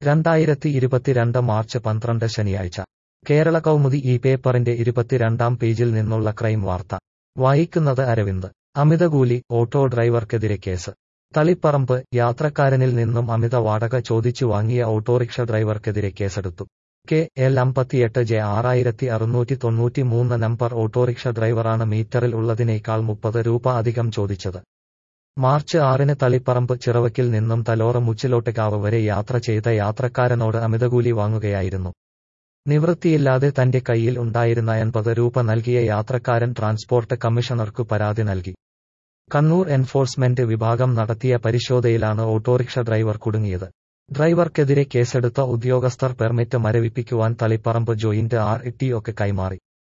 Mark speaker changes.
Speaker 1: രണ്ടായിരത്തി ഇരുപത്തിരണ്ട് മാർച്ച് പന്ത്രണ്ട് ശനിയാഴ്ച കേരള കൗമുദി ഈ പേപ്പറിന്റെ ഇരുപത്തിരണ്ടാം പേജിൽ നിന്നുള്ള ക്രൈം വാർത്ത വായിക്കുന്നത് അരവിന്ദ് അമിതകൂലി ഓട്ടോ ഡ്രൈവർക്കെതിരെ കേസ് തളിപ്പറമ്പ് യാത്രക്കാരനിൽ നിന്നും അമിത വാടക ചോദിച്ചു വാങ്ങിയ ഓട്ടോറിക്ഷ ഡ്രൈവർക്കെതിരെ കേസെടുത്തു കെ എൽ അമ്പത്തിയെട്ട് ജെ ആറായിരത്തി അറുന്നൂറ്റി തൊണ്ണൂറ്റി മൂന്ന് നമ്പർ ഓട്ടോറിക്ഷ ഡ്രൈവറാണ് മീറ്ററിൽ ഉള്ളതിനേക്കാൾ മുപ്പത് രൂപ അധികം ചോദിച്ചത് മാർച്ച് ആറിന് തളിപ്പറമ്പ് ചിറവക്കിൽ നിന്നും തലോറ മുച്ചിലോട്ടുകാവ് വരെ യാത്ര ചെയ്ത യാത്രക്കാരനോട് അമിതകൂലി വാങ്ങുകയായിരുന്നു നിവൃത്തിയില്ലാതെ തന്റെ കയ്യിൽ ഉണ്ടായിരുന്ന എൺപത് രൂപ നൽകിയ യാത്രക്കാരൻ ട്രാൻസ്പോർട്ട് കമ്മീഷണർക്കു പരാതി നൽകി കണ്ണൂർ എൻഫോഴ്സ്മെന്റ് വിഭാഗം നടത്തിയ പരിശോധനയിലാണ് ഓട്ടോറിക്ഷ ഡ്രൈവർ കുടുങ്ങിയത് ഡ്രൈവർക്കെതിരെ കേസെടുത്ത ഉദ്യോഗസ്ഥർ പെർമിറ്റ് മരവിപ്പിക്കുവാൻ തളിപ്പറമ്പ് ജോയിന്റ് ആർ ടി ഒക്കെ കൈമാറി